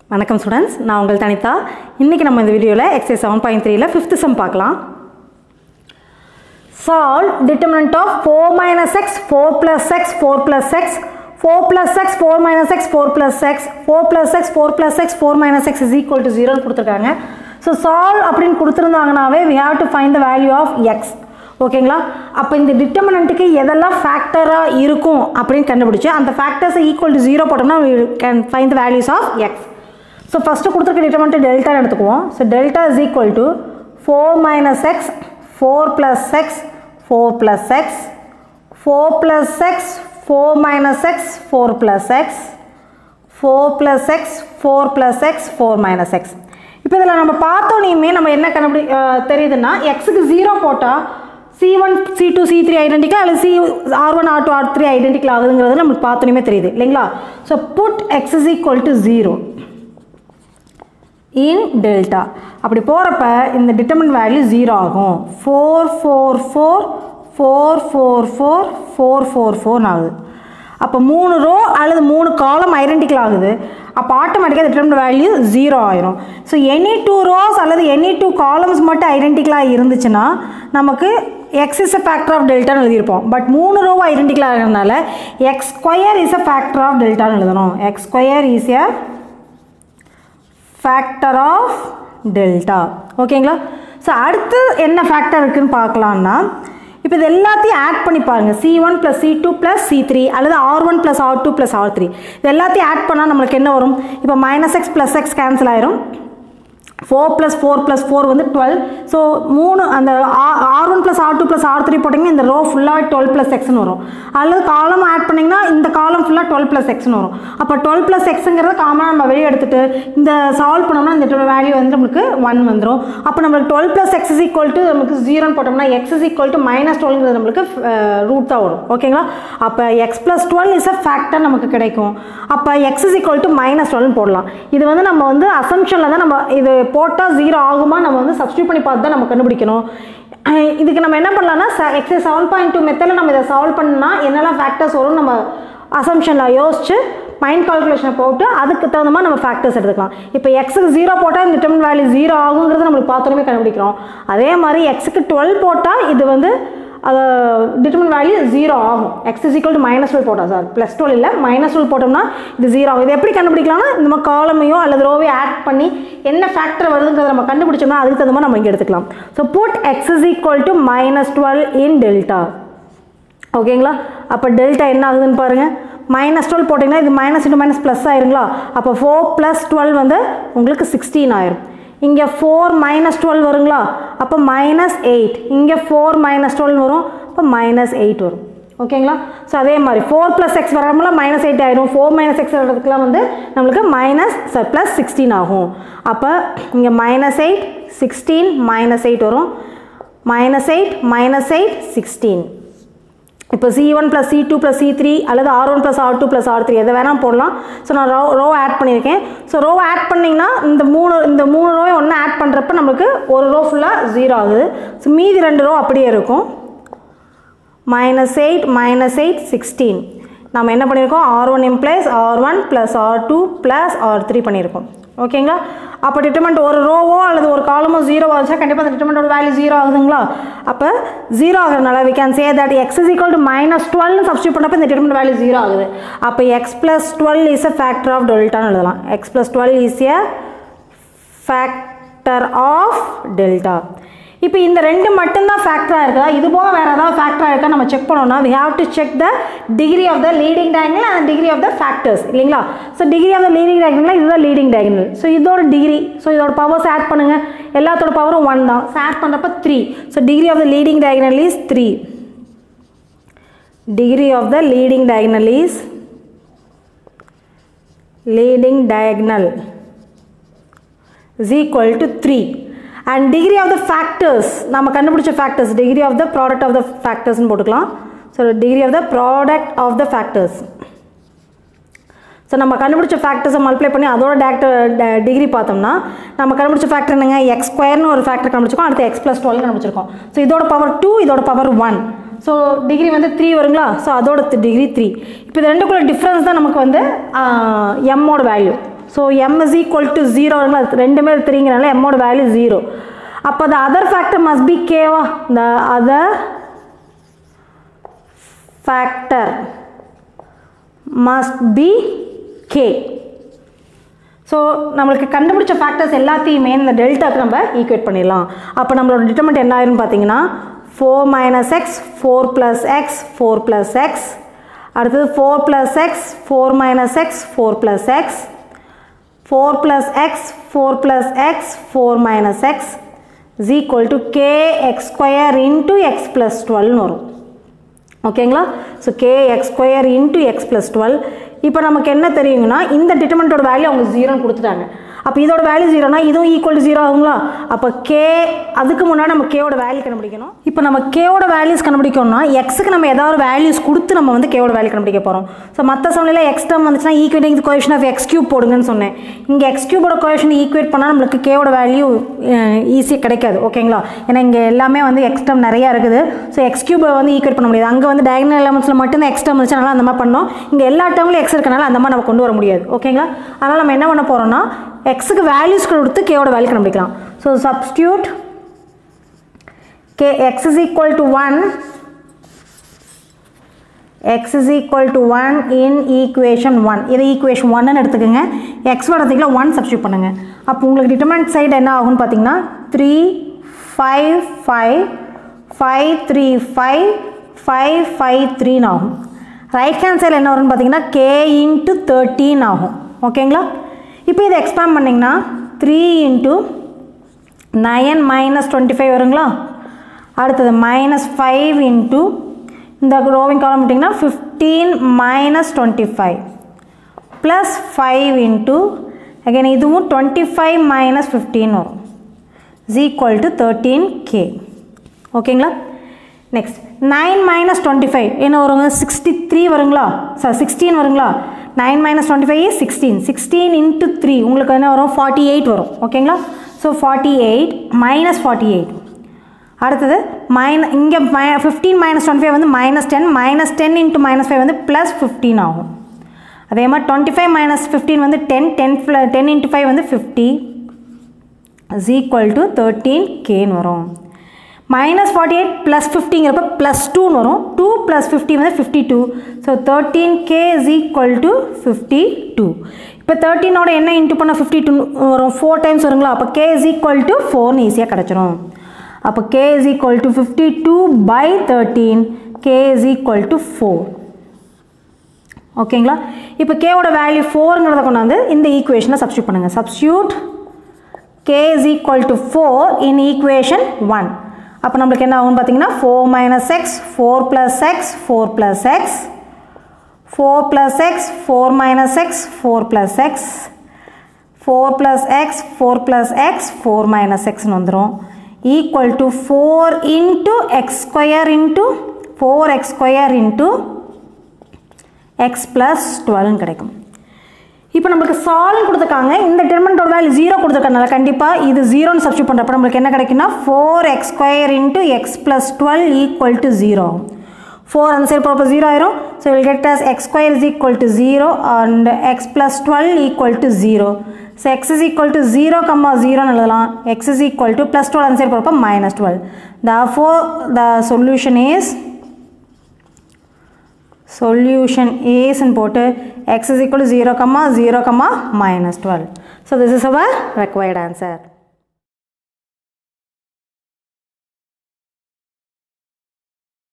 வணக்கம் ஸ்டூடெண்ட்ஸ் நான் உங்கள் தனிதா இன்றைக்கி நம்ம இந்த வீடியோவில் எக்ஸைஸ் செவன் பாயிண்ட் த்ரீல ஃபிஃப்த் சம் பார்க்கலாம் solve determinant of four minus x four plus x four plus x four plus x four minus x four plus x four plus x four plus x four minus x is equal to ஜீரோன்னு கொடுத்துருக்காங்க so solve அப்படின்னு கொடுத்துருந்தாங்கனாவே we have to find the value of x ஓகேங்களா அப்போ இந்த டிட்டர்மினண்ட்டுக்கு எதெல்லாம் ஃபேக்டராக இருக்கும் அப்படின்னு கண்டுபிடிச்சு அந்த ஃபேக்டர்ஸை ஈக்குவல் டு ஜீரோ போட்டோம்னா can find the values of x so first கொடுத்துருக்க டிட்டர்மெண்ட்டு டெல்டான்னு எடுத்துக்குவோம் so delta is equal to four minus x four plus x four plus x four plus x four minus x four plus x four plus x four plus x four minus x இப்போ இதில் நம்ம பார்த்தோன்னே நம்ம என்ன கண்டுபிடி அஹ், தெரியுதுன்னா எக்ஸுக்கு zero போட்டால் C one C two C three identical அல்லது C R one R two R three identical ஆகுதுங்கிறது நம்மளுக்கு பார்த்தோன்னே தெரியுது இல்லைங்களா so put x is equal to zero in delta அப்படி போகிறப்ப இந்த டிட்டர்மின் வேல்யூ ஜீரோ ஆகும் four four four four four four four four four ஆகுது அப்போ மூணு ரோ அல்லது மூணு காலம் ஐடென்டிக்கல் ஆகுது அப்போ ஆட்டோமேட்டிக்காக டிட்டர்மின் வேல்யூ ஜீரோ ஆயிரும் ஸோ எனி டூ ரோஸ் அல்லது எனி டூ காலம்ஸ் மட்டும் ஐடென்டிக்கலாக இருந்துச்சுன்னா நமக்கு x is a factor of டெல்டான்னு எழுதியிருப்போம் பட் மூணு ரோவும் ஐடென்டிக்கலாக இருக்கிறதுனால x square is a factor of டெல்டான்னு எழுதணும் x square is a factor of delta ஓகேங்களா ஸோ அடுத்து என்ன ஃபேக்டர் இருக்குன்னு பார்க்கலான்னா இப்போ இது எல்லாத்தையும் ஆட் பண்ணி பாருங்க C one plus C two plus C three அல்லது R one plus R two plus R three இது எல்லாத்தையும் ஆட் பண்ணால் நம்மளுக்கு என்ன வரும் இப்போ minus x plus x cancel ஆயிரும் four plus four plus four வந்து டுவெல் ஸோ மூணு அந்த R one plus R two plus R three போட்டிங்கன்னா இந்த ரோ ஃபுல்லாக டுவெல் ப்ளஸ் எக்ஸ்னு வரும் அல்லது காலம் ஆட் பண்ணிங்கன்னா இந்த காலம் ஃபுல்லாக டுவெல் ப்ளஸ் எக்ஸ்னு வரும் அப்போ டுவெல் ப்ளஸ் எக்ஸுங்கிறத காமனாக நம்ம வெளியே எடுத்துட்டு இந்த சால்வ் பண்ணோம்னா இந்த வேல்யூ வந்து நம்மளுக்கு ஒன் வந்துடும் அப்போ நம்மளுக்கு twelve plus x is equal to நமக்கு ஜீரோன்னு போட்டோம்னா x is equal to minus டுவெல்ங்கிறது நம்மளுக்கு ரூட் தான் வரும் ஓகேங்களா அப்போ x plus twelve is a factor நமக்கு கிடைக்கும் அப்போ x is equal to minus டுவெல்னு போடலாம் இது வந்து நம்ம வந்து அசம்ஷனில் தான் நம்ம இது போட்டால் ஜீரோ ஆகுமா நம்ம வந்து சப்ஸ்டியூட் பண்ணி பார்த்து தான் நம்ம கண்டுபிடிக்கணும் அஹ் இதுக்கு நம்ம என்ன பண்ணலாம்னா எக்ஸஸ் செவன் பாயிண்ட் டூ மெத்தடில் நம்ம இதை சால்வ் பண்ணால் என்னெல்லாம் ஃபேக்டர்ஸ் வரும் நம்ம அசம்ஷனில் யோசிச்சு மைண்ட் கால்குலேஷனை போட்டு அதுக்கு தகுந்த மாதிரி நம்ம ஃபேக்டர்ஸ் எடுத்துக்கலாம் இப்போ எக்ஸுக்கு ஜீரோ போட்டால் இந்த டிட்டர்மின் வேல்யூ ஜீரோ ஆகுங்கிறது நம்மளுக்கு பார்த்தோன்னே கண்டுபிடிக்கிறோம் அதே மாதிரி எக்ஸுக்கு டுவெல் போட்டால் இது வந்து அது டிட்டர்மின் வேல்யூ ஜீரோ ஆகும் x is equal to minus twelve போட்டோம் சார் ப்ளஸ் டுவெல் இல்லை மைனஸ் டுவெல் போட்டோம்னா இது ஜீரோ ஆகும் இது எப்படி கண்டுபிடிக்கலாம்னா இந்த மாதிரி காலமையோ அல்லது ரோவையோ ஆட் பண்ணி என்ன ஃபேக்டர் வருதுங்கிறத நம்ம கண்டுபிடிச்சோம்னா அதுக்கு தகுந்த மாதிரி நம்ம இங்கே எடுத்துக்கலாம் so put x is equal to minus twelve in delta ஓகேங்களா அப்போ டெல்டா என்ன ஆகுதுன்னு பாருங்கள் மைனஸ் டுவெல் போட்டிங்கன்னா இது மைனஸ் இன்ட்டு மைனஸ் ப்ளஸ் ஆயிருங்களா அப்போ ஃபோர் ப்ளஸ் டுவெல் வந்து உங்களுக்கு சிக்ஸ்டீன் ஆயிரும் இங்கே ஃபோர் மைனஸ் டுவெல் வருங்களா அப்போ மைனஸ் எயிட் இங்கே ஃபோர் மைனஸ் டுவெல் வரும் அப்போ மைனஸ் எயிட் வரும் ஓகேங்களா ஸோ அதே மாதிரி ஃபோர் ப்ளஸ் எக்ஸ் வரமுல மைனஸ் எயிட் ஆயிரும் ஃபோர் மைனஸ் எக்ஸ் வரதுக்குலாம் வந்து நம்மளுக்கு மைனஸ் ப்ளஸ் சிக்ஸ்டீன் ஆகும் அப்போ இங்கே minus eight sixteen minus eight வரும் minus eight minus eight sixteen இப்போ C one plus C two plus C three அல்லது R one plus R two plus R three எதை வேணால் போடலாம் ஸோ நான் ரோ ரோ ஆட் பண்ணியிருக்கேன் ஸோ ரோ ஆட் பண்ணிங்கன்னா இந்த மூணு இந்த மூணு ரோவை ஒன்று ஆட் பண்ணுறப்ப நம்மளுக்கு ஒரு ரோ ஃபுல்லாக ஜீரோ ஆகுது ஸோ மீதி ரெண்டு ரோ அப்படியே இருக்கும் minus eight minus eight sixteen நம்ம என்ன பண்ணியிருக்கோம் R one implies R one plus R two plus R three பண்ணியிருக்கோம் ஓகேங்களா அப்போ டிட்டர்மெண்ட் ஒரு ரோவோ அல்லது ஒரு காலமோ ஜீரோ ஆச்சுன்னா கண்டிப்பாக அந்த டிட்டர்மெண்டோட வேல்யூ ஜீரோ ஆகுதுங்களா அப்போ ஜீரோ ஆகுறதுனால we can say that x is equal to minus டுவெல்னு சப்ஸ்டியூட் பண்ணப்போ இந்த டிட்டர்மெண்ட் வேல்யூ ஜீரோ ஆகுது அப்போ x plus twelve is a factor of டெல்டான்னு எழுதலாம் x plus twelve is a factor of delta இப்போ இந்த ரெண்டு மட்டும்தான் ஃபேக்டராக இருக்குதா இது போக வேறு ஏதாவது ஃபேக்டராக இருக்கா நம்ம செக் பண்ணோம்னா we have to check the degree of the leading diagonal and degree of the factors இல்லைங்களா so degree of the leading diagonal இதுதான் லீடிங் diagonal ஸோ இதோட டிகிரி ஸோ இதோட பவர்ஸ் ஆட் பண்ணுங்கள் எல்லாத்தோட பவரும் ஒன் தான் ஸோ ஆட் பண்ணுறப்ப three so degree of the leading diagonal is three degree of the leading diagonal is leading diagonal is equal to 3 and degree of the factors நம்ம கண்டுபிடிச்ச factors degree of the product of the factors னு போட்டுக்கலாம் so degree of the product of the factors so நம்ம கண்டுபிடிச்ச ஃபேக்டர்ஸை multiply பண்ணி அதோட director degree பார்த்தோம்னா நம்ம கண்டுபிடிச்ச ஃபேக்டர் என்னங்க எக்ஸ் ஸ்கொயர்னு ஒரு ஃபேக்டர் கண்டுபிடிச்சிருக்கோம் அடுத்து எக்ஸ் ப்ளஸ் டுவெல் கண்டுபிடிச்சிருக்கோம் ஸோ இதோட பவர் டூ இதோட பவர் ஒன் ஸோ டிகிரி வந்து த்ரீ வருங்களா ஸோ அதோட டிகிரி த்ரீ இப்போ இது ரெண்டுக்குள்ள டிஃப்ரென்ஸ் தான் நமக்கு வந்து எம்மோட value so M is equal to ஜீரோங்களா ரெண்டுமே த்ரீங்கிறனால எம்மோட வேல்யூ ஜீரோ அப்போ the other factor must be கேவா the other factor must be K so நம்மளுக்கு கண்டுபிடிச்ச ஃபேக்டர்ஸ் எல்லாத்தையுமே இந்த டெல்டாக்கு நம்ம ஈக்குவேட் பண்ணிடலாம் அப்போ நம்மளோட டிட்டர்மெண்ட் என்ன ஆயிரும்னு பார்த்தீங்கன்னா four minus x four plus x four plus x அடுத்தது four plus x four minus x four plus x four plus x four plus x four minus x is equal to K x square into x plus டுவெல்னு வரும் ஓகேங்களா so K x square into x plus twelve இப்போ நமக்கு என்ன தெரியுங்கன்னா இந்த டிட்டர்மெண்ட்டோட value அவங்க ஜீரோன்னு கொடுத்துட்டாங்க அப்போ இதோட வேல்யூ ஜீரோனா இதுவும் ஈக்குவல் டு ஜீரோ ஆகுங்களா அப்போ கே அதுக்கு முன்னாடி நம்ம கேவோட வேல்யூ கண்டுபிடிக்கணும் இப்போ நம்ம கேவோட வேல்யூஸ் கண்டுபிடிக்கணும்னா எக்ஸுக்கு நம்ம ஏதாவது ஒரு வேல்யூஸ் கொடுத்து நம்ம வந்து கேவோட வேல்யூ கண்டுபிடிக்க போகிறோம் ஸோ மற்ற சமநிலையில் எக்ஸ் டேர்ம் வந்துச்சுன்னா equating coefficient of x cube போடுங்கன்னு சொன்னேன் இங்கே எக்ஸ் கியூபோட கோஎஃபிஷன் ஈக்குவேட் பண்ணால் நம்மளுக்கு கேவோட வேல்யூ ஈஸியாக கிடைக்காது ஓகேங்களா ஏன்னா இங்கே எல்லாமே வந்து எக்ஸ் டேர்ம் நிறையா இருக்குது ஸோ எக்ஸ் கியூபை வந்து ஈக்குவேட் பண்ண முடியாது அங்கே வந்து டயகனல் எலமெண்ட்ஸில் மட்டும் எக்ஸ் டேர்ம் இருந்துச்சுனால அந்த மாதிரி பண்ணோம் இங்கே எல்லா டேர்ம்லையும் எக்ஸ் இருக்கனால அந்த மாதிரி நம்ம கொண்டு வர முடியாது ஓகேங்களா அதனால் நம்ம என்ன பண்ண போகிறோம்னா எக்ஸுக்கு வேல்யூஸ் கொடுத்து கேவோட வேல்யூ கண்டுபிடிக்கலாம் so substitute K x is equal to one x is equal to 1 in equation 1 இது equation 1 ன்னு எடுத்துக்கோங்க x வரதுக்குள்ள 1 substitute பண்ணுங்க அப்போ உங்களுக்கு determinant side என்ன ஆகும்னு பார்த்தீங்கன்னா 3 5 5 5 3 5 5 5 3 ஆகும் ரைட் ஹேண்ட் சைடில் என்ன வரும்னு பார்த்தீங்கன்னா k இன்ட்டு தேர்ட்டீன் ஆகும் ஓகேங்களா இப்போ இதை எக்ஸ்பேண்ட் பண்ணிங்கன்னா three into nine minus twenty five வருங்களா அடுத்தது மைனஸ் ஃபைவ் இன்ட்டு இந்த ரோவிங் காலம் விட்டிங்கன்னா fifteen minus twenty five plus five into again இதுவும் டுவெண்ட்டி ஃபைவ் மைனஸ் ஃபிஃப்டீன் வரும் is equal to thirteen K ஓகேங்களா next nine minus twenty five என்ன வருங்க சிக்ஸ்டி த்ரீ வருங்களா சார் சிக்ஸ்டீன் வருங்களா nine minus twenty five sixteen sixteen into three உங்களுக்கு என்ன வரும் ஃபார்ட்டி எயிட் வரும் ஓகேங்களா so forty eight minus forty eight அடுத்தது மைன இங்கே மை ஃபிஃப்டீன் மைனஸ் டுவெண்ட்டி ஃபைவ் வந்து minus ten minus ten into minus five வந்து ப்ளஸ் ஃபிஃப்டீன் ஆகும் அதே மாதிரி டுவெண்ட்டி ஃபைவ் மைனஸ் ஃபிஃப்டீன் வந்து ten ten ten into five வந்து fifty is equal to thirteen கேன்னு வரும் மைனஸ் ஃபார்ட்டி எயிட் ப்ளஸ் ஃபிஃப்டிங்கிறப்ப ப்ளஸ் டூன்னு வரும் டூ ப்ளஸ் ஃபிஃப்டி வந்து fifty two so thirteen K is equal to fifty two இப்போ தேர்ட்டீனோட என்ன இன்ட்டு பண்ண ஃபிஃப்டி டூ வரும் ஃபோர் டைம்ஸ் வருங்களா அப்போ கே இஸ் ஈக்குவல் டு ஃபோர்னு ஈஸியாக கிடச்சிரும் அப்போ K is equal to fifty two by thirteen K is equal to four ஓகேங்களா இப்போ கேவோட வேல்யூ ஃபோருங்கிறத கொண்டாந்து இந்த ஈக்குவேஷனை சப்ஸ்டியூட் பண்ணுங்கள் substitute K is equal to four in equation one அப்போ நம்மளுக்கு என்ன ஆகும்னு பார்த்தீங்கன்னா four minus x four plus x four plus x four plus x four minus x four plus x four plus x four plus x four minus எக்ஸ்னு வந்துடும் equal to four into x square into four x square into x plus டுவெல்னு கிடைக்கும் இப்போ நம்மளுக்கு solve கொடுத்துருக்காங்க இந்த டெர்மெண்டோட value zero கொடுத்துருக்கனால கண்டிப்பாக இது ஜீரோன்னு சப்ஸ்டியூட் பண்ணுறப்ப நம்மளுக்கு என்ன கிடைக்குன்னா four x square into x plus twelve equal to zero four அந்த சைடு போகிறப்ப ஜீரோ ஆயிரும் so will get us x square is equal to zero and x plus twelve equal to zero so x is equal to zero comma ஜீரோன்னு எழுதலாம் x is equal to plus twelve அந்த side போகிறப்ப minus twelve the four the solution is solution is and போட்டு x is equal to 0 comma 0 comma minus 12 so this is our required answer